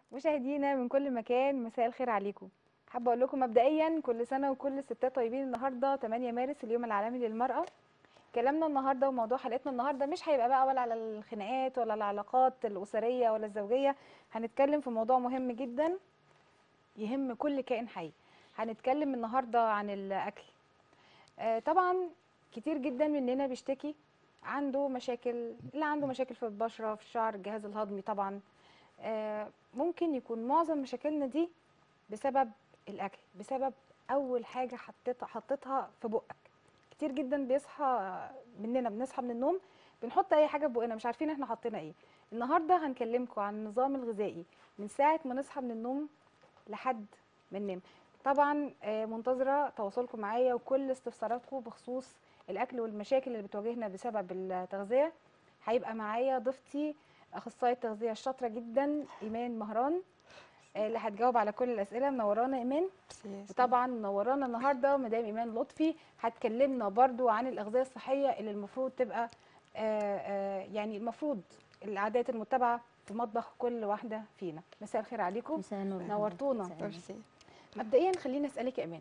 مشاهدينا من كل مكان مساء الخير عليكم حابه اقول لكم مبدئيا كل سنه وكل الستات طيبين النهارده 8 مارس اليوم العالمي للمراه كلامنا النهارده وموضوع حلقتنا النهارده مش هيبقى بقى ولا على الخناقات ولا العلاقات الاسريه ولا الزوجيه هنتكلم في موضوع مهم جدا يهم كل كائن حي هنتكلم النهارده عن الاكل آه، طبعا كتير جدا مننا بيشتكي عنده مشاكل اللي عنده مشاكل في البشره في الشعر الجهاز الهضمي طبعا آه، ممكن يكون معظم مشاكلنا دي بسبب الاكل بسبب اول حاجه حطيتها حطيتها في بقك كتير جدا بيصحى مننا بنصحى من النوم بنحط اي حاجه في بقنا مش عارفين احنا حاطين ايه النهارده هنكلمكم عن النظام الغذائي من ساعه ما نصحى من النوم لحد ما ننام طبعا آه، منتظره تواصلكم معايا وكل استفساراتكم بخصوص الاكل والمشاكل اللي بتواجهنا بسبب التغذيه هيبقى معايا ضيفتي اخصائيه التغذيه الشاطره جدا ايمان مهران آه، اللي هتجاوب على كل الاسئله منورانا ايمان وطبعا منورانا النهارده مدام ايمان لطفي هتكلمنا برضو عن الاغذيه الصحيه اللي المفروض تبقى آه، آه، يعني المفروض العادات المتبعه في مطبخ كل واحده فينا مساء الخير عليكم مساء النور نورتونا. مساء النور. ميرسي مبدئيا خليني اسالك يا ايمان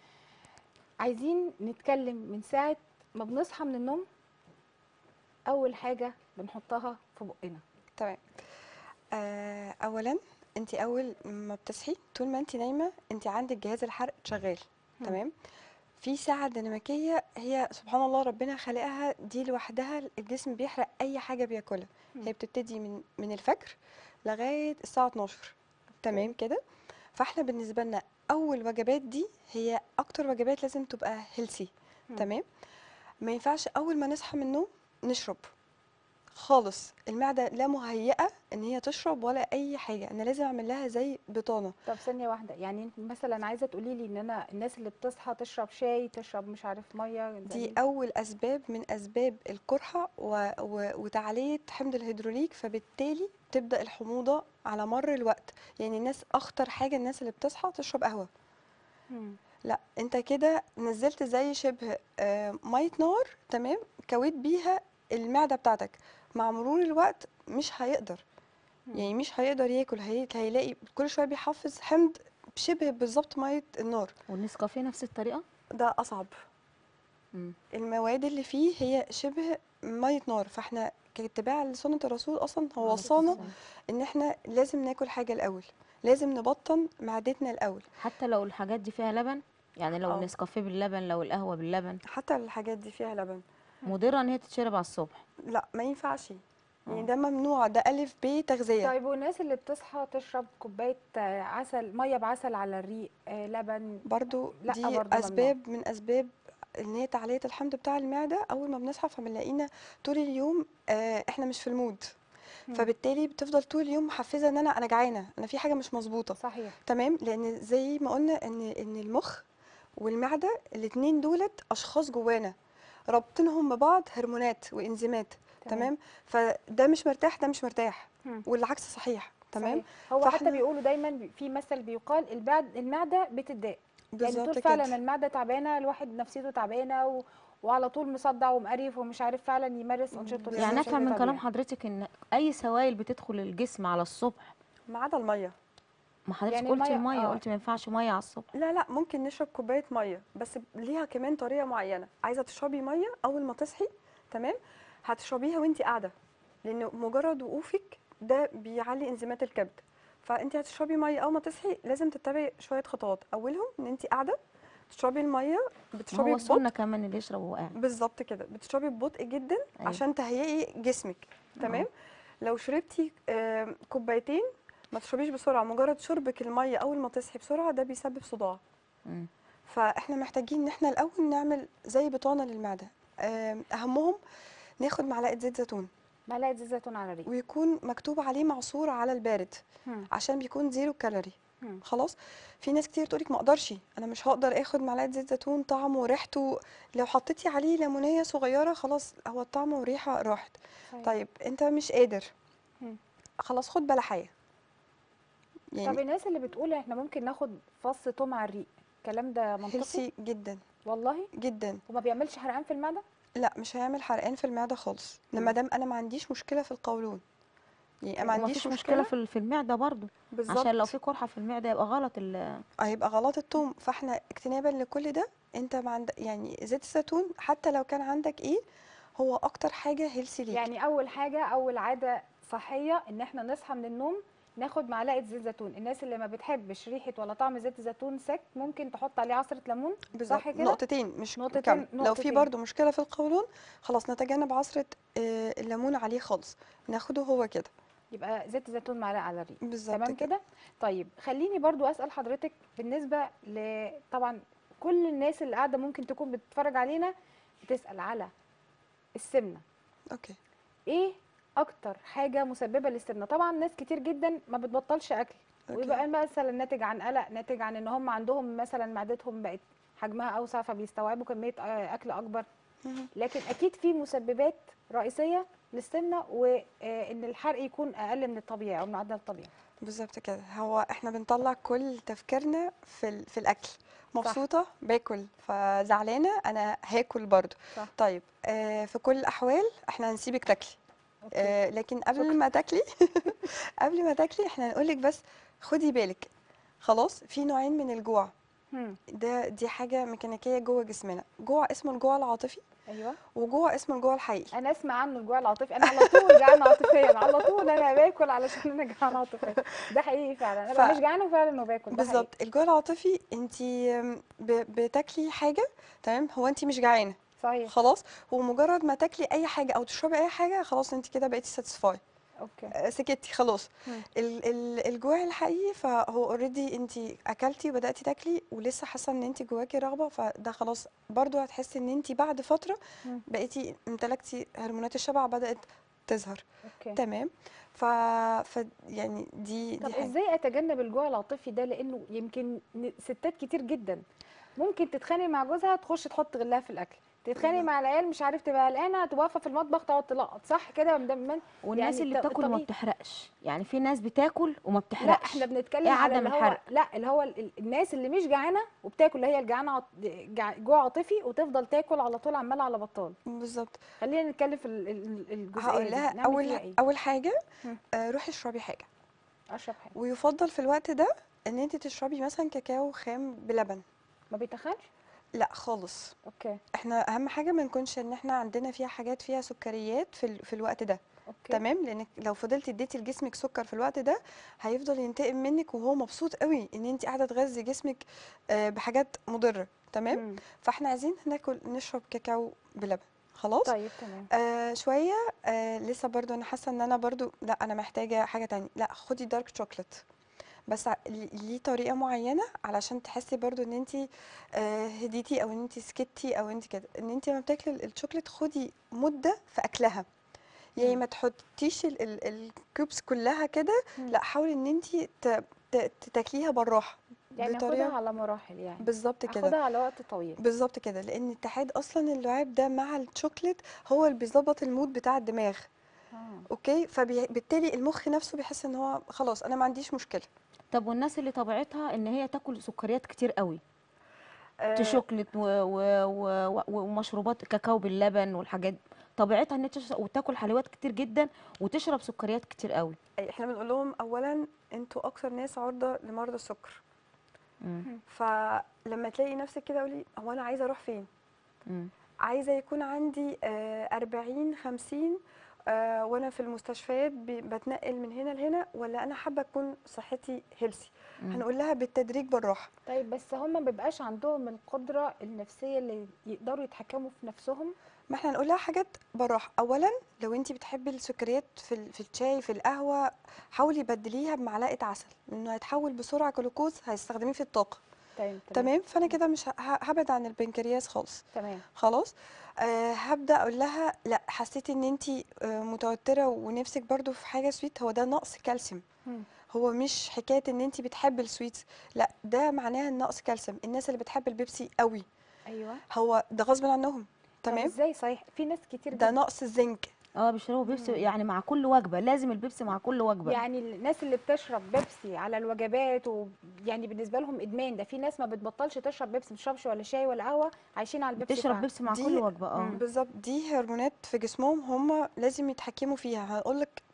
عايزين نتكلم من ساعه ما بنصحى من النوم اول حاجه بنحطها في بقنا تمام آه اولا انت اول ما بتصحي طول ما انت نايمه انت عندك جهاز الحرق شغال مم. تمام في ساعه ديناميكيه هي سبحان الله ربنا خلقها دي لوحدها الجسم بيحرق اي حاجه بياكلها مم. هي بتبتدي من من الفجر لغايه الساعه 12 تمام كده فاحنا بالنسبه لنا اول وجبات دي هي اكتر وجبات لازم تبقى هيلسي مم. تمام ما ينفعش اول ما نصحى من النوم نشرب خالص المعده لا مهيئه ان هي تشرب ولا اي حاجه انا لازم اعمل لها زي بطانه طب ثانيه واحده يعني انت مثلا عايزه تقولي لي ان انا الناس اللي بتصحى تشرب شاي تشرب مش عارف ميه دي اول اسباب من اسباب القرحه و... و... وتعليه حمض الهيدروليك فبالتالي تبدا الحموضه على مر الوقت يعني الناس اخطر حاجه الناس اللي بتصحى تشرب قهوه مم. لا انت كده نزلت زي شبه آه، ميه نار تمام كويت بيها المعده بتاعتك مع مرور الوقت مش هيقدر مم. يعني مش هيقدر ياكل هي... هيلاقي كل شويه بيحفز حمض شبه بالظبط ميه النار والنسكافيه نفس الطريقه ده اصعب مم. المواد اللي فيه هي شبه ميه نار فاحنا كاتباع لسنه الرسول اصلا هو عليه الصلاة وصانا والسلام. ان احنا لازم ناكل حاجه الاول لازم نبطن معدتنا الاول حتى لو الحاجات دي فيها لبن يعني لو آه. النسكافيه باللبن لو القهوه باللبن حتى الحاجات دي فيها لبن مضره ان هي تتشرب على الصبح لا ما ينفعش يعني آه. ده ممنوع ده الف ب تغذيه طيب والناس اللي بتصحى تشرب كوبايه آه، عسل ميه بعسل على الريق آه، لبن برضو لا دي برضو ممنوع. اسباب من اسباب ان هي تعليه الحمض بتاع المعده اول ما بنصحى فبنلاقينا طول اليوم آه، احنا مش في المود مم. فبالتالي بتفضل طول اليوم محفزه ان انا انا جعانه انا في حاجه مش مظبوطه صحيح تمام لان زي ما قلنا ان ان المخ والمعده الاثنين دولت اشخاص جوانا رابطينهم ببعض هرمونات وانزيمات تمام. تمام فده مش مرتاح ده مش مرتاح مم. والعكس صحيح تمام صحيح. هو حتى فإحنا- بيقولوا دايما بي- في مثل بيقال البعد المعده بتتضايق يعني بالظبط طول كده فعلا المعده تعبانه الواحد نفسيته تعبانه و... وعلى طول مصدع ومقريف ومش عارف فعلا يمارس انشطته يعني يعني بشكل افهم من كلام طبيعي. حضرتك ان اي سوائل بتدخل الجسم على الصبح ما عدا الميه ما حضرتك يعني قلتي المية- الميه آه. قلتي ما ينفعش ميه على الصبح لا لا ممكن نشرب كوبايه ميه بس ليها كمان طريقه معينه عايزه تشربي ميه اول ما تصحي تمام هتشربيها وانت قاعده لان مجرد وقوفك ده بيعلي انزيمات الكبد فانت هتشربي ميه اول ما تصحي لازم تتبعي شويه خطوات اولهم ان انت قاعده تشربي الميه ما بتشربي هو ببطء السنه كمان اللي يشرب وهو قاعد بالظبط كده بتشربي ببطء جدا أيوة. عشان تهيئي جسمك تمام لو شربتي آم، كوبايتين ما تشربيش بسرعه مجرد شربك الميه اول ما تصحي بسرعه ده بيسبب صداع مم. فاحنا محتاجين ان احنا الاول نعمل زي بطانه للمعده آم، اهمهم ناخد معلقه زيت زيتون معلقه زيت زيتون على الريق ويكون مكتوب عليه معصور على البارد مم. عشان بيكون زيرو كالوري مم. خلاص في ناس كتير تقولك ما اقدرش انا مش هقدر اخد معلقه زيت زيتون طعمه وريحته لو حطيتي عليه ليمونيه صغيره خلاص هو الطعم والريحه راحت صحيح. طيب انت مش قادر مم. خلاص خد بلحيه طب يعني الناس اللي بتقول احنا ممكن ناخد فص توم على الريق الكلام ده منطقي هيلسي جدا والله جدا وما بيعملش حرقان في المعده لا مش هيعمل حرقان في المعده خالص لما مم. دام انا ما عنديش مشكله في القولون يعني ما عنديش ومفيش مشكله في ال- في المعده برضو بالظبط عشان لو في قرحه في المعده يبقى غلط ال- هيبقى غلط التوم فاحنا اجتنابا لكل ده انت ما عند... يعني زيت الزيتون حتى لو كان عندك ايه هو اكتر حاجه هيلثي ليك يعني اول حاجه اول عاده صحيه ان احنا نصحى من النوم ناخد معلقه زيت زيتون الناس اللي ما بتحبش ريحه ولا طعم زيت الزيتون سك ممكن تحط عليه عصره ليمون بالظبط صح كده نقطتين مش نقطتين- كم لو في نقطتين. برضو مشكله في القولون خلاص نتجنب عصره آه، الليمون عليه خالص ناخده هو كده يبقى زيت الزيتون معلقه على الريق بالظبط تمام كده كده طيب خليني برضو اسال حضرتك بالنسبه ل طبعا كل الناس اللي قاعده ممكن تكون بتتفرج علينا بتسال على السمنه اوكي ايه اكتر حاجه مسببه للسمنه طبعا ناس كتير جدا ما بتبطلش اكل أوكي. ويبقى مثلا ناتج عن قلق ناتج عن ان هم عندهم مثلا معدتهم بقت حجمها اوسع فبيستوعبوا كميه آه، اكل اكبر مهم. لكن اكيد في مسببات رئيسيه للسمنه وان الحرق يكون اقل من الطبيعي او من المعدل الطبيعي بالظبط كده هو احنا بنطلع كل تفكيرنا في ال... في الاكل مبسوطه باكل فزعلانه انا هاكل برضو صح. طيب آه في كل الاحوال احنا هنسيبك تاكلي أوكي. آه لكن قبل شكرا. ما تاكلي قبل ما تاكلي احنا هنقولك بس خدي بالك خلاص في نوعين من الجوع هم. ده دي حاجه ميكانيكيه جوه جسمنا جوع اسمه الجوع العاطفي ايوه وجوع اسمه الجوع الحقيقي انا اسمع عنه الجوع العاطفي انا على طول جعانه عاطفيا على طول انا باكل علشان انا جعانه عاطفيا ده حقيقي فعلا انا ف- مش جعانه فعلا وباكل ده حقيقي. بالظبط الجوع العاطفي انت بتاكلي حاجه تمام هو انت مش جعانه صحيح خلاص ومجرد ما تاكلي اي حاجه او تشربي اي حاجه خلاص انت كده بقيتي ساتسفاي اوكي سكتي خلاص مم. ال ال الجوع الحقيقي فهو اوريدي انت اكلتي وبداتي تاكلي ولسه حاسه ان انت جواكي رغبه فده خلاص برضو هتحسي ان انت بعد فتره مم. بقيتي امتلكتي هرمونات الشبع بدات تظهر اوكي تمام ف, ف يعني دي طب دي حاجه ازاي اتجنب الجوع العاطفي ده لانه يمكن ن- ستات كتير جدا ممكن تتخانق مع جوزها تخش تحط غلها في الاكل تتخانق بالظبط. مع العيال مش عارف تبقى قلقانه تبقى واقفه في المطبخ تقعد تلقط صح كده من من والناس يعني اللي الط- بتاكل وما الطبيعي. بتحرقش يعني في ناس بتاكل وما لا بتحرقش احنا بنتكلم ايه على عدم اللي هو الحرق لا اللي هو ال- ال- الناس اللي مش جعانه وبتاكل اللي هي الجعانه عط... جع- جوع عاطفي وتفضل تاكل على طول عماله على بطال بالظبط خلينا نتكلم في ال- ال- الجزئيه هقول دي لها نعمل اول فيها ايه اول حاجه مم. آه روحي اشربي حاجه اشرب حاجه ويفضل في الوقت ده ان انت تشربي مثلا كاكاو خام بلبن ما بيتخنش لا خالص اوكي احنا اهم حاجه ما نكونش ان احنا عندنا فيها حاجات فيها سكريات في, ال... في الوقت ده اوكي تمام لانك لو فضلتي اديتي لجسمك سكر في الوقت ده هيفضل ينتقم منك وهو مبسوط قوي ان انت قاعده تغذي جسمك آه، بحاجات مضره تمام مم. فاحنا عايزين ناكل نشرب كاكاو بلبن خلاص طيب تمام آه شويه آه لسه برضو انا حاسه ان انا برضو لا انا محتاجه حاجه تانية لا خدي دارك شوكليت بس ع- لي- ليه طريقه معينه علشان تحسي برضو ان انت آه هديتي او ان انت سكتي او انت كده ان انت لما بتاكلي ال- الشوكليت خدي مده في اكلها يعني مم. ما تحطيش ال- ال- الكوبس كلها كده مم. لا حاولي ان انت ت- ت- تاكليها بالراحه يعني بطريقه اخدها على مراحل يعني بالظبط كده اخدها على وقت طويل بالظبط كده لان اتحاد اصلا اللعاب ده مع الشوكليت هو اللي بيظبط المود بتاع الدماغ آه. اوكي فبالتالي المخ نفسه بيحس ان هو خلاص انا ما عنديش مشكله طب والناس اللي طبيعتها ان هي تاكل سكريات كتير قوي آه، تشوكلت و... و... و... و- ومشروبات كاكاو باللبن والحاجات دي. طبيعتها ان هي تشرب وتاكل حلويات كتير جدا وتشرب سكريات كتير قوي احنا بنقول لهم اولا انتوا اكثر ناس عرضه لمرضى السكر مم. فلما تلاقي نفسك كده قولي هو انا عايزه اروح فين مم. عايزه يكون عندي آه، 40 50 آه، وانا في المستشفيات ب- بتنقل من هنا لهنا ولا انا حابه اكون صحتي هيلسي مم. هنقول لها بالتدريج بالراحه طيب بس هم ما بيبقاش عندهم القدره النفسيه اللي يقدروا يتحكموا في نفسهم ما احنا هنقول لها حاجات بالراحه اولا لو انت بتحبي السكريات في ال- في الشاي في القهوه حاولي بدليها بمعلقه عسل لانه هيتحول بسرعه جلوكوز هيستخدميه في الطاقه تمام تمام فانا كده مش ه- ه- هبعد عن البنكرياس خالص تمام خلاص أه هبدا اقول لها لا حسيتي ان انت متوتره ونفسك برضو في حاجه سويت هو ده نقص كالسيوم مم. هو مش حكايه ان انت بتحبي السويتس لا ده معناها نقص كالسيوم الناس اللي بتحب البيبسي قوي ايوه هو ده غصب عنهم طب تمام ازاي صحيح في ناس كتير ده جدا نقص الزنك اه بيشربوا بيبسي مم. يعني مع كل وجبه لازم البيبسي مع كل وجبه يعني الناس اللي بتشرب بيبسي على الوجبات ويعني بالنسبه لهم ادمان ده في ناس ما بتبطلش تشرب بيبسي ما تشربش ولا شاي ولا قهوه عايشين على البيبسي بتشرب فعلا. بيبسي مع دي- كل وجبه اه مم. بالظبط دي هرمونات في جسمهم هم لازم يتحكموا فيها هقول لك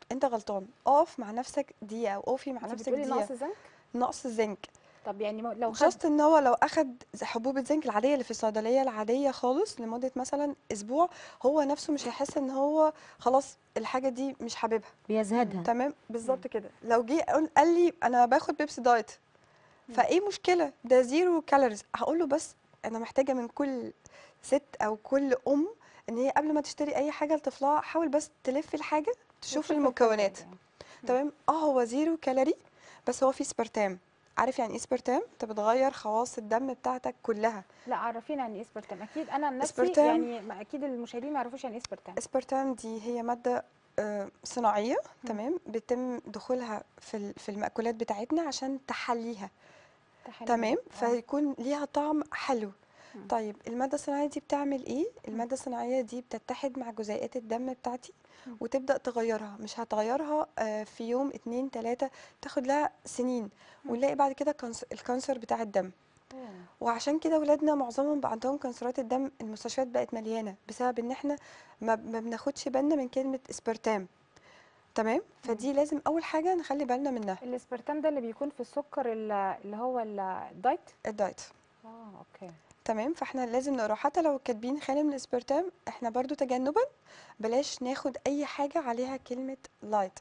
انت غلطان اقف مع نفسك دقيقه او اقفي مع انت نفسك بتقولي دقيقه نقص زنك نقص الزنك طب يعني مو- لو خد جاست ان هو لو اخد ز- حبوب الزنك العاديه اللي في الصيدليه العاديه خالص لمده مثلا اسبوع هو نفسه مش هيحس ان هو خلاص الحاجه دي مش حاببها بيزهدها تمام بالظبط كده لو جه قال قال لي انا باخد بيبسي دايت فايه مشكله ده زيرو كالوريز هقول له بس انا محتاجه من كل ست او كل ام ان هي قبل ما تشتري اي حاجه لطفلها حاول بس تلف الحاجه تشوف وتشوف المكونات الكالوري يعني. تمام اه هو زيرو كالوري بس هو فيه سبرتام عارف يعني ايه سبرتام انت بتغير خواص الدم بتاعتك كلها لا عرفينا يعني ايه اسبرتام اكيد انا عن نفسي اسبرتام. يعني ما- اكيد المشاهدين ما يعرفوش يعني ايه اسبرتام اسبرتام دي هي ماده آه، صناعيه تمام بيتم دخولها في ال- في المأكولات بتاعتنا عشان تحليها تحليل. تمام آه. فيكون ليها طعم حلو مم. طيب المادة الصناعية دي بتعمل ايه؟ المادة الصناعية دي بتتحد مع جزيئات الدم بتاعتي مم. وتبدأ تغيرها مش هتغيرها آه، في يوم اتنين تلاتة تاخد لها سنين مم. ونلاقي بعد كده كانس- الكانسر بتاع الدم أوه. وعشان كده ولادنا معظمهم بقى عندهم كانسرات الدم المستشفيات بقت مليانة بسبب ان احنا ما, ما بناخدش بالنا من كلمة اسبرتام تمام فدي لازم اول حاجة نخلي بالنا منها الاسبرتام ده اللي بيكون في السكر ال- اللي هو ال- الدايت الدايت اه اوكي تمام فاحنا لازم نقرا حتى لو كاتبين خالي من الاسبرتام احنا برضو تجنبا بلاش ناخد اي حاجه عليها كلمه لايت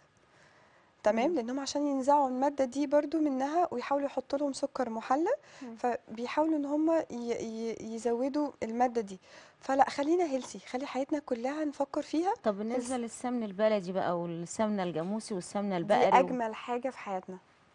تمام مم. لانهم عشان ينزعوا الماده دي برضو منها ويحاولوا يحطوا لهم سكر محلى مم. فبيحاولوا ان هم يزودوا الماده دي فلا خلينا هيلسي خلي حياتنا كلها نفكر فيها طب بالنسبه للسمن البلدي بقى والسمنه الجاموسي والسمنه دي البقري و... اجمل حاجه في حياتنا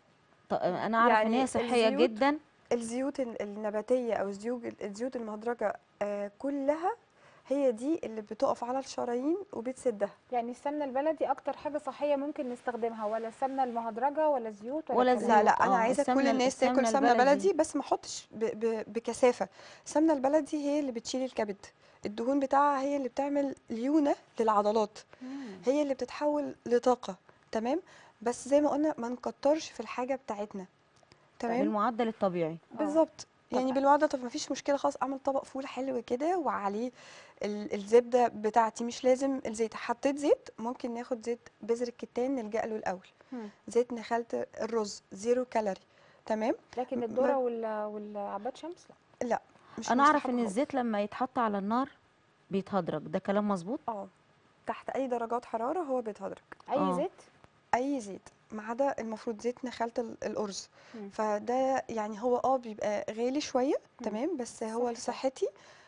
طب انا اعرف ان يعني هي صحيه الزيوت جدا الزيوت ال- النباتيه او الزيوت الزيوت المهدرجه آه كلها هي دي اللي بتقف على الشرايين وبتسدها يعني السمنه البلدي اكتر حاجه صحيه ممكن نستخدمها ولا السمنه المهدرجه ولا الزيوت ولا ولا الكلام لا ده؟ لا الزيوت، انا آه، عايزه كل السمنة- الناس تاكل السمنة سمنه البلدي. بلدي بس ما احطش ب- ب- بكثافه السمنه البلدي هي اللي بتشيل الكبد الدهون بتاعها هي اللي بتعمل ليونه للعضلات مم. هي اللي بتتحول لطاقه تمام بس زي ما قلنا ما نكترش في الحاجه بتاعتنا تمام بالمعدل الطبيعي آه. بالظبط طب يعني بالوعده طب ما فيش مشكله خالص اعمل طبق فول حلو كده وعليه ال- الزبده بتاعتي مش لازم الزيت حطيت زيت ممكن ناخد زيت بذر الكتان نلجأ له الاول مم. زيت نخالة الرز زيرو كالوري تمام لكن م- الذره وال والعباد شمس لا لا مش انا اعرف مستحب ان خالص. الزيت لما يتحط على النار بيتهدرج ده كلام مظبوط اه تحت اي درجات حراره هو بيتهدرج اي آه. زيت اي زيت ما عدا المفروض زيت نخالة ال- الارز مم. فده يعني هو اه بيبقى غالي شويه مم. تمام بس هو صحي. لصحتي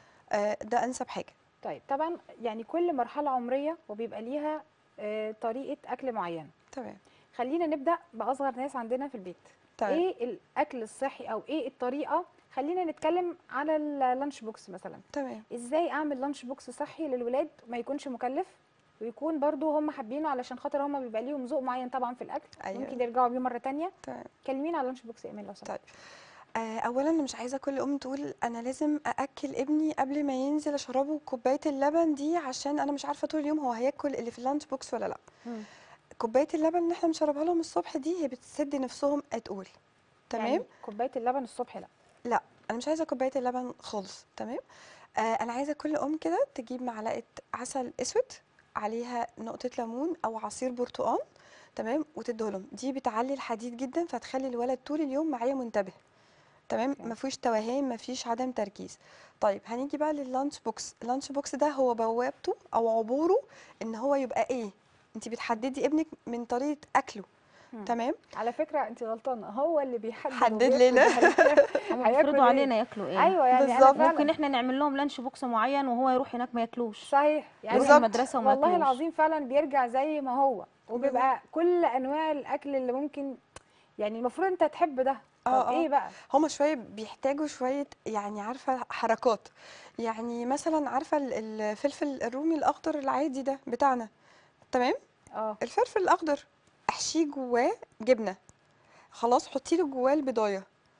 آه ده انسب حاجه طيب طبعا يعني كل مرحله عمريه وبيبقى ليها آه، طريقه اكل معينه تمام خلينا نبدا باصغر ناس عندنا في البيت تمام ايه الاكل الصحي او ايه الطريقه خلينا نتكلم على اللانش بوكس مثلا تمام ازاي اعمل لانش بوكس صحي للولاد ما يكونش مكلف ويكون برضو هم حابينه علشان خاطر هم بيبقى ليهم ذوق معين طبعا في الاكل أيوة. ممكن يرجعوا بيه مره تانية تمام كلمينا على اللانش بوكس يا ايمان لو سمحت طيب آه، اولا انا مش عايزه كل ام تقول انا لازم ااكل ابني قبل ما ينزل اشربه كوبايه اللبن دي عشان انا مش عارفه طول اليوم هو هياكل اللي في اللانش بوكس ولا لا مم. كوبايه اللبن اللي احنا بنشربها لهم الصبح دي هي بتسد نفسهم اتقول تمام يعني كوبايه اللبن الصبح لا لا انا مش عايزه كوبايه اللبن خالص تمام آه انا عايزه كل ام كده تجيب معلقه عسل اسود عليها نقطه ليمون او عصير برتقال تمام وتديهولهم دي بتعلي الحديد جدا فتخلي الولد طول اليوم معايا منتبه تمام أوكي. مفيش توهان مفيش عدم تركيز طيب هنيجي بقى لللانش بوكس اللانش بوكس ده هو بوابته او عبوره ان هو يبقى ايه انت بتحددي ابنك من طريقه اكله مم. تمام على فكره انت غلطانه هو اللي بيحدد حدد وبيفرض لنا. علينا هم هياكل بيفرضوا إيه. علينا ياكلوا ايه ايوه يعني انا بالظبط. فعلا ممكن احنا نعمل لهم لانش بوكس معين وهو يروح هناك ما ياكلوش صحيح يعني يروح بالظبط. المدرسه وما والله ياكلوش العظيم فعلا بيرجع زي ما هو وبيبقى كل انواع الاكل اللي ممكن يعني المفروض انت تحب ده طب آه، آه. ايه بقى هما شوية بيحتاجوا شوية يعني عارفة حركات يعني مثلا عارفة ال- الفلفل الرومي الأخضر العادي ده بتاعنا تمام اه الفلفل الأخضر احشيه جواه جبنة خلاص حطي له جواه البضايه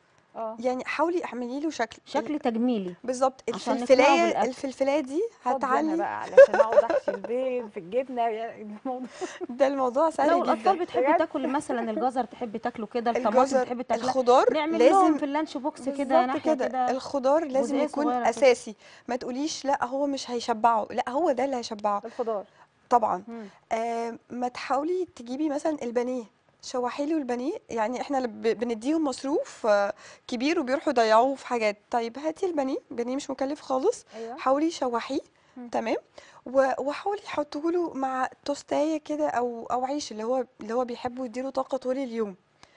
اه يعني حاولي اعملي له شكل شكل تجميلي بالظبط عشان نقنعه الفلفلايه بالأكل. الفلفلايه دي فاضية انا هتعلي بقى علشان اقعد احشي البيض في الجبنه يعني الموضوع ده الموضوع سهل لو الاطفال جدا بتحب بجد؟ تاكل مثلا الجزر تحب تاكله كده الطماطم الجزر تحب تاكلها الخضار نعمل لهم لازم في اللانش بوكس كده بالظبط ناحيه كده كده الخضار لازم جزئية يكون صغيرة كده. اساسي ما تقوليش لا هو مش هيشبعه لا هو ده اللي هيشبعه الخضار طبعا مم. آه ما تحاولي تجيبي مثلا البانيه شوحي له البانيه يعني احنا اللي ب- بنديهم مصروف آه، كبير وبيروحوا يضيعوه في حاجات طيب هاتي البانيه البانيه مش مكلف خالص ايوه حاولي شوحيه مم. تمام و- وحاولي حطيه له مع توستايه كده او او عيش اللي هو اللي هو بيحبه يديله طاقه طول اليوم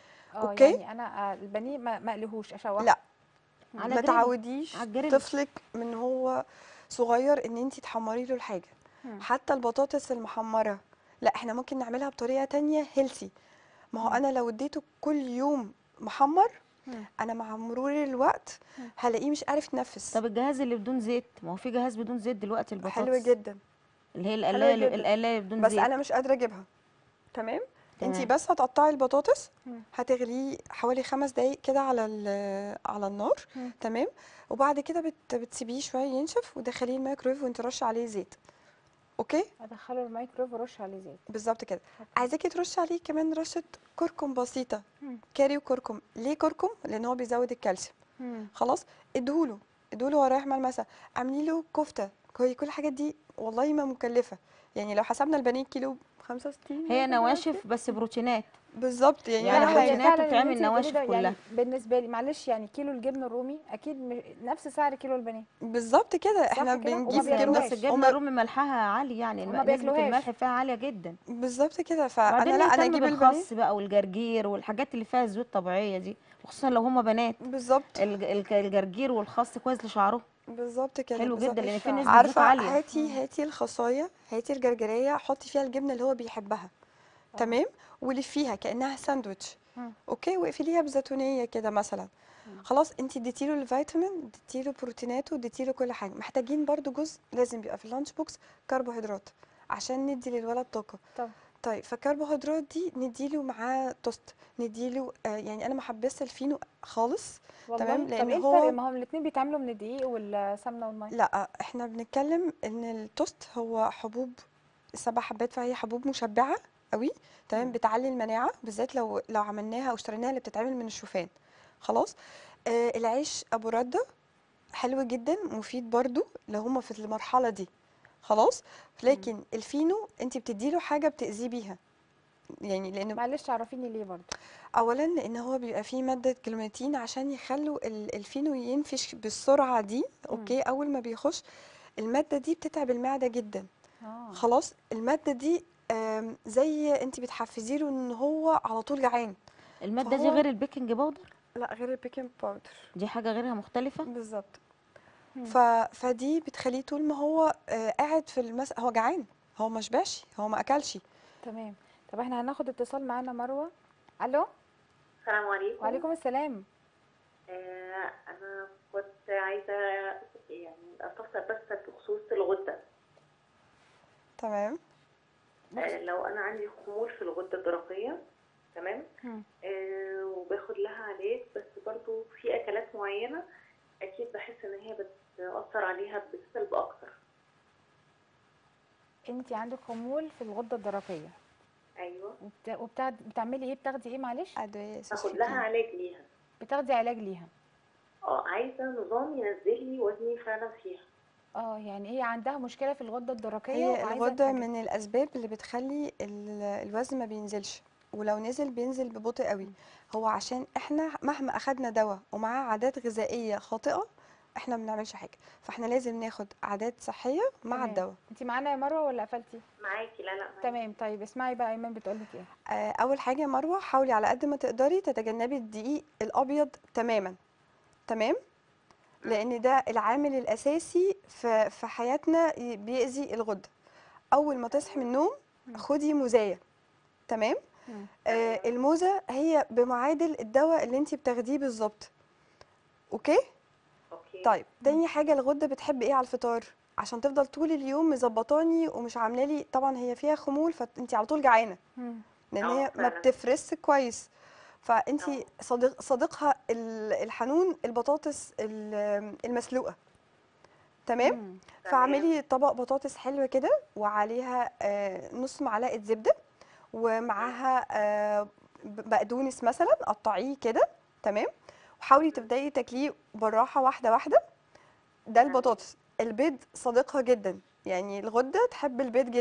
اه أوكي. يعني انا آه، البانيه ما ما اقليهوش اشوحه لا على ما جريل. تعوديش على الجريل. طفلك من هو صغير ان انت تحمري له الحاجه مم. حتى البطاطس المحمره لا احنا ممكن نعملها بطريقه تانية هيلثي ما هو مم. انا لو اديته كل يوم محمر مم. انا مع مرور الوقت مم. هلاقيه مش عارف يتنفس طب الجهاز اللي بدون زيت ما هو في جهاز بدون زيت دلوقتي البطاطس حلو جدا اللي هي حلوة القلايه جدا. القلايه بدون بس زيت انا مش قادره اجيبها تمام انت تمام. بس هتقطعي البطاطس مم. هتغليه حوالي خمس دقايق كده على ال- على النار مم. تمام وبعد كده بت بتسيبيه شويه ينشف ودخليه الميكرويف وانت رش عليه زيت اوكي ادخله الميكرويف وارش عليه زيت بالظبط كده أوكي. عايزاكي ترشي عليه كمان رشه كركم بسيطه مم. كاري وكركم ليه كركم لان هو بيزود الكالسيوم مم. خلاص ادهوله ادهوله وهو رايح مع مثلا اعملي له كفته كل كل الحاجات دي والله ما مكلفه يعني لو حسبنا البانيه كيلو 65 هي مثلاً نواشف بس بروتينات بالظبط يعني يعني ولا لا، هي حاجه بروتينات فعلاً اللي وبتعمل انتي بتقوليه نواشف ده يعني كلها. بالنسبه لي معلش يعني كيلو الجبنه الرومي اكيد م- نفس سعر كيلو البانيه بالظبط كده احنا كده؟ وما بنجيب بس بياكلوهاش. جبنه بس الجبنه وما- الرومي ملحها عالي يعني وما الم- نسبه بياكلوهاش. الملح فيها عاليه جدا بالظبط كده فانا وبعدين لا انا نهتم اجيب البانيه بالخس بقى والجرجير والحاجات اللي فيها زيوت طبيعيه دي وخصوصا لو هما بنات بالظبط الج- الج- الجرجير والخس كويس لشعرهم بالظبط كده حلو بالظبط. جدا لان في الشعر. نسبه زيوت عارفه عاليه هاتي هاتي الخصايه هاتي الجرجريه حطي فيها الجبنه اللي هو بيحبها تمام ولفيها كانها ساندوتش مم. اوكي واقفليها بزيتونيه كده مثلا خلاص انت اديتيله الفيتامين اديتيله بروتيناته اديتيله كل حاجه محتاجين برضو جزء لازم يبقى في اللانش بوكس كربوهيدرات عشان ندي للولد طاقه طب طيب فالكربوهيدرات دي نديله معاه توست نديله آه يعني انا ما حبست الفينو خالص والله تمام، طب لأن ايه هو- الفرق ما هم الاثنين بيتعملوا من الدقيق والسمنه والميه لا احنا بنتكلم ان التوست هو حبوب سبع حبات فهي حبوب مشبعه قوي تمام مم. بتعلي المناعه بالذات لو لو عملناها او اشتريناها اللي بتتعمل من الشوفان خلاص آه العيش ابو رده حلو جدا مفيد برضو لو هما في المرحله دي خلاص لكن الفينو انت بتديله حاجه بتاذيه بيها يعني لانه معلش عرفيني ليه برضه اولا لان هو بيبقى فيه ماده كلوماتين عشان يخلوا ال- الفينو ينفش بالسرعه دي اوكي اول ما بيخش الماده دي بتتعب المعده جدا اه خلاص الماده دي آم، زي انت بتحفزي له ان هو على طول جعان الماده دي فهو- غير البيكنج باودر لا غير البيكنج باودر دي حاجه غيرها مختلفه بالظبط مم. ف... فدي بتخليه طول ما هو آه، قاعد في المس... هو جعان هو ما شبعش هو ما اكلش تمام طب احنا هناخد اتصال معانا مروه الو السلام عليكم وعليكم السلام آه أنا كنت عايزة يعني أستفسر بس بخصوص الغدة تمام آه لو أنا عندي خمول في الغدة الدرقية تمام مم. آه وباخد لها علاج بس برضو في أكلات معينة أكيد بحس إن هي بتأثر عليها بالسلب أكتر انت عندك خمول في الغده الدرقيه أيوة وبت... وبتاع... بتعملي ايه بتاخدي ايه معلش ادويه باخد سوسفيتين. لها علاج ليها بتاخدي علاج ليها اه عايزة نظام ينزل لي وزني فعلا فيها اه يعني هي عندها مشكله في الغده الدرقيه هي وعايزه الغدة حاجة- من الأسباب اللي بتخلي ال- الوزن ما بينزلش ولو نزل بينزل ببطء قوي هو عشان احنا مهما أخدنا دواء ومعاه عادات غذائية خاطئة احنا ما بنعملش حاجة فاحنا لازم ناخد عادات صحية مع تمام. الدواء انت معانا يا مروه ولا قفلتي معاكي لا لا معاكي. تمام طيب اسمعي بقى ايمان بتقولك ايه آه، أول حاجة يا مروة حاولي على قد ما تقدري تتجنبي الدقيق الأبيض تماما تمام لأن ده العامل الأساسي في في حياتنا ي- بيأذي الغدة أول ما تصحي من النوم مم. خدي موزاية تمام مم. آه الموزة هي بمعادل الدواء اللي انت بتاخديه بالظبط اوكي أوكي طيب تاني حاجة الغدة بتحب ايه على الفطار عشان تفضل طول اليوم مظبطاني ومش عامله لي طبعا هي فيها خمول فانت على طول جعانه مم. لان اه هي ما فعلا. بتفرزش كويس فانت اه. صديق صديقها ال- الحنون البطاطس ال- المسلوقه تمام مم. فاعملي طبق بطاطس حلو كده وعليها آه، نص معلقه زبده ومعاها آه، ب- بقدونس مثلا قطعيه كده تمام وحاولي تبداي تاكليه بالراحه واحده واحده ده البطاطس البيض صديقها جدا يعني الغده تحب البيض جدا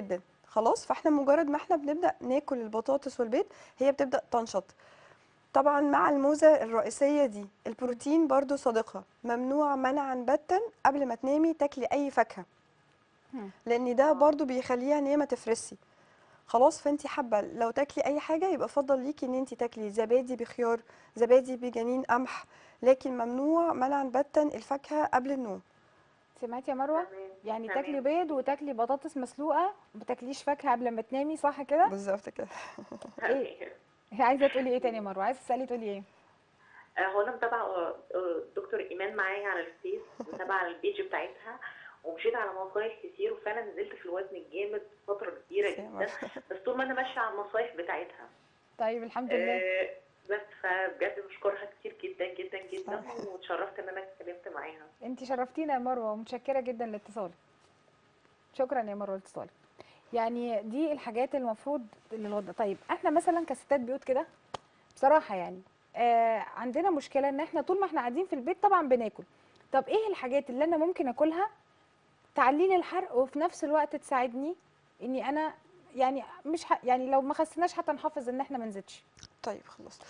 خلاص فاحنا مجرد ما احنا بنبدا ناكل البطاطس والبيض هي بتبدا تنشط طبعا مع الموزه الرئيسيه دي البروتين برضو صديقها ممنوع منعا باتا قبل ما تنامي تاكلي اي فاكهه مم. لان ده برضو بيخليها ان هي ما تفرسي خلاص فانت حابه لو تاكلي اي حاجه يبقى فضل ليكي ان انت تاكلي زبادي بخيار زبادي بجنين قمح لكن ممنوع منعا باتا الفاكهه قبل النوم سمعتي يا مروه تمام يعني تمام. تاكلي بيض وتاكلي بطاطس مسلوقه ما تاكليش فاكهه قبل ما تنامي صح كده بالظبط كده إيه؟ هي عايزه تقولي ايه تاني يا مروه عايزه تسالي تقولي ايه آه، هو انا متابعه آه، آه، دكتور ايمان معايا على الفيس متابعه البيج بتاعتها ومشيت على نصايح كتير وفعلا نزلت في الوزن الجامد فتره كبيره سلام. جدا بس طول ما انا ماشيه على النصايح بتاعتها طيب الحمد لله آه، بس فبجد بشكرها كتير جدا جدا جدا واتشرفت ان انا اتكلمت معاها انت شرفتينا يا مروه ومتشكره جدا لاتصالك شكرا يا مروه لاتصالك يعني دي الحاجات المفروض للوضع طيب احنا مثلا كستات بيوت كده بصراحه يعني آه عندنا مشكله ان احنا طول ما احنا قاعدين في البيت طبعا بناكل طب ايه الحاجات اللي انا ممكن اكلها تعلي لي الحرق وفي نفس الوقت تساعدني اني انا يعني مش ح... يعني لو ما خسناش حتى نحافظ ان احنا ما نزيدش طيب خلاص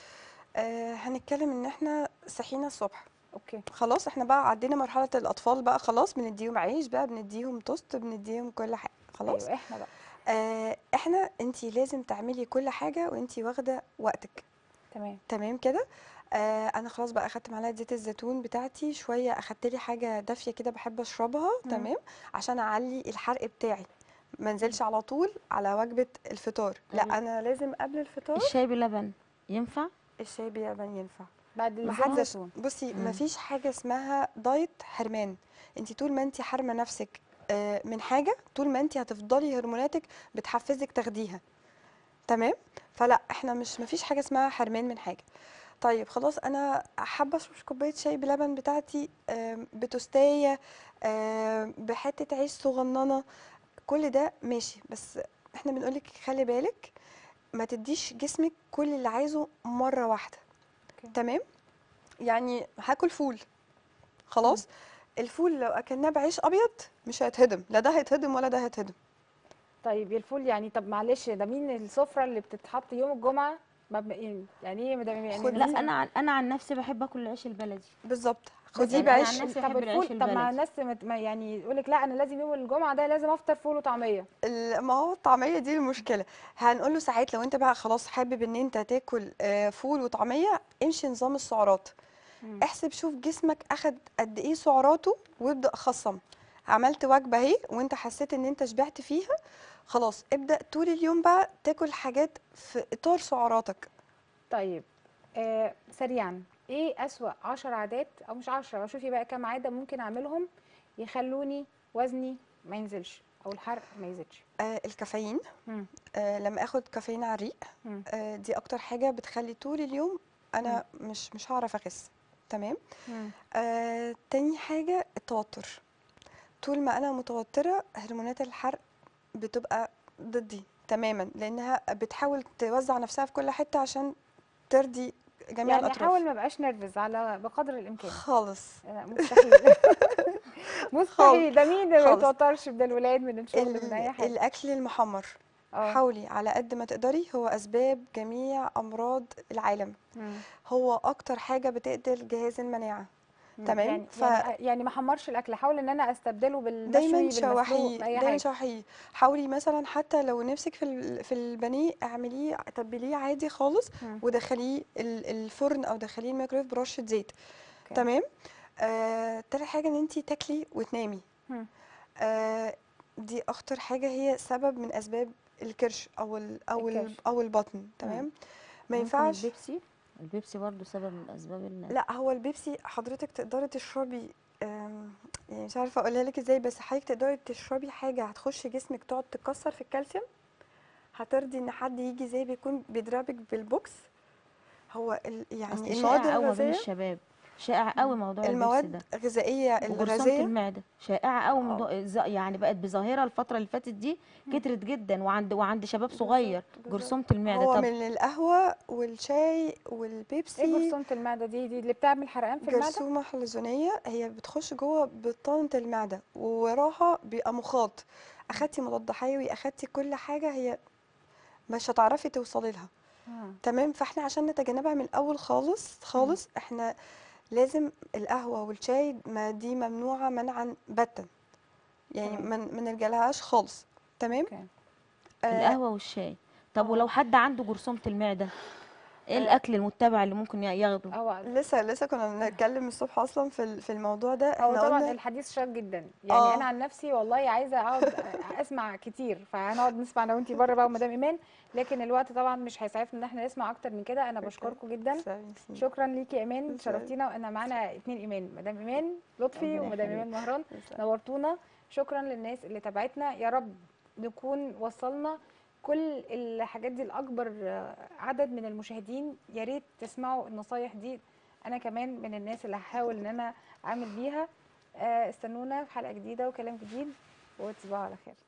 آه هنتكلم ان احنا صحينا الصبح اوكي خلاص احنا بقى عدينا مرحله الاطفال بقى خلاص بنديهم عيش بقى بنديهم توست بنديهم كل حاجه خلاص ايوه احنا بقى آه احنا انتي لازم تعملي كل حاجه وانتي واخده وقتك تمام تمام كده آه انا خلاص بقى اخدت معلقه زيت الزيتون بتاعتي شويه اخدت لي حاجه دافيه كده بحب اشربها مم. تمام عشان اعلي الحرق بتاعي ما انزلش على طول على وجبه الفطار طيب. لا انا لازم قبل الفطار الشاي بلبن ينفع الشاي بلبن ينفع بعد ما الزيت حدش زيتون بصي مم. ما فيش حاجه اسمها دايت حرمان انت طول ما انت حارمه نفسك آه، من حاجه طول ما انت هتفضلي هرموناتك بتحفزك تاخديها تمام فلا احنا مش ما فيش حاجه اسمها حرمان من حاجه طيب خلاص انا حابه اشرب كوبايه شاي بلبن بتاعتي آم، بتوستايه آم، بحته عيش صغننه كل ده ماشي بس احنا بنقولك خلي بالك ما تديش جسمك كل اللي عايزه مره واحده أوكي. تمام يعني هاكل فول خلاص الفول لو اكلناه بعيش ابيض مش هيتهضم لا ده هيتهضم ولا ده هيتهضم طيب الفول يعني طب معلش ده مين السفره اللي بتتحط يوم الجمعه ما ب... يعني ايه ده يعني خد- لا مثلاً- انا عن انا عن نفسي بحب اكل العيش البلدي بالظبط بس خديه يعني أنا عن بعيش نفسي طب بحب العيش الفول طب مع البلدي. الناس ما- ما يعني يقول لك لا انا لازم يوم الجمعه ده لازم افطر فول وطعميه ال- ما هو الطعميه دي المشكله هنقول له ساعات لو انت بقى خلاص حابب ان انت تاكل آه، فول وطعميه امشي نظام السعرات مم. احسب شوف جسمك اخد قد ايه سعراته وابدا خصم عملت وجبه اهي وانت حسيت ان انت شبعت فيها خلاص ابدا طول اليوم بقى تاكل حاجات في اطار سعراتك طيب آه سريعا ايه اسوأ عشر عادات او مش عشرة شوفي بقى كام عاده ممكن اعملهم يخلوني وزني ما ينزلش او الحرق ما يزيدش آه الكافيين مم. آه لما اخد كافيين على الريق مم. آه دي اكتر حاجه بتخلي طول اليوم انا مش مش هعرف اخس تمام مم. آه تاني حاجه التوتر طول ما انا متوتره هرمونات الحرق بتبقى ضدي تماما لانها بتحاول توزع نفسها في كل حته عشان ترضي جميع يعني الاطراف احاول ما بقاش نرفز على بقدر الامكان خالص لا، مستحيل مستحيل ده مين اللي ما خالص. يتوترش من الولاد من الشغل ال- من اي حاجه الاكل المحمر اه حاولي على قد ما تقدري هو اسباب جميع امراض العالم مم. هو اكتر حاجه بتقتل جهاز المناعه مم. تمام، يعني ف- يعني, يعني ما حمرش الاكل احاول ان انا استبدله بالمشوي دايما بالمسلوق شوحيه باي دايما حاجه شوحيه حاولي مثلا حتى لو نفسك في ال- في البانيه اعمليه تبليه عادي خالص مم. ودخليه ال- الفرن او دخليه الميكرويف برشه زيت أوكي. تمام آه، تالت حاجه ان انت تاكلي وتنامي مم. آه، دي اخطر حاجه هي سبب من اسباب الكرش او ال او ال الكرش. او البطن تمام ما ممكن ينفعش البيبسي البيبسي برضو سبب من اسباب الناس لا هو البيبسي حضرتك تقدري تشربي آم، يعني مش عارفه اقولها لك ازاي بس حضرتك تقدري تشربي حاجه هتخش جسمك تقعد تكسر في الكالسيوم هترضي ان حد يجي زي بيكون بيضربك بالبوكس هو ال- يعني اصل المواد شائع قوي ما بين الغذائيه الشباب شائع قوي موضوع البيبسي المواد ده الغذائيه وجرثومة الغازيه المعدة شائعة قوي آه. موضوع ز- يعني بقت بظاهرة الفترة اللي فاتت دي كترت جدا وعند وعند شباب صغير بالظبط، بالظبط. جرثومة المعدة هو طب من القهوه والشاي ايه والبيبسي جرثومه المعده دي دي اللي بتعمل حرقان في المعده جرثومة حلزونية هي بتخش جوه بطانة المعدة ووراها بيبقى مخاط اخدتي مضاد حيوي اخدتي كل حاجه هي مش هتعرفي توصلي لها آه. تمام فاحنا عشان نتجنبها من الاول خالص خالص احنا لازم القهوه والشاي ما دي ممنوعه منعا باتا يعني تمام. ما ما نلجالهاش خالص تمام اوكي آه القهوه والشاي طب آه. ولو حد عنده جرثومه المعده ايه آه. الاكل المتبع اللي ممكن ياخده هو لسه لسه كنا بنتكلم الصبح اصلا في ال- في الموضوع ده هو احنا طبعا قلنا الحديث شاق جدا يعني آه. انا عن نفسي والله عايزه اقعد اسمع كتير فهنقعد نسمع انا وانتي بره بقى ومدام ايمان لكن الوقت طبعا مش هيسعفنا ان احنا نسمع اكتر من كده انا أوكي. بشكركم جدا تسلمي سنين. شكرا ليكي يا ايمان تسلمي. شرفتينا وانا معانا اتنين ايمان مدام ايمان لطفي ربنا ومدام يخليك. ايمان مهران تسلمي. نورتونا شكرا للناس اللي تابعتنا يا رب نكون وصلنا كل الحاجات دي لاكبر آه، عدد من المشاهدين يا ريت تسمعوا النصايح دي انا كمان من الناس اللي هحاول ان انا اعمل بيها آه، استنونا في حلقه جديده وكلام جديد وتصبحوا على خير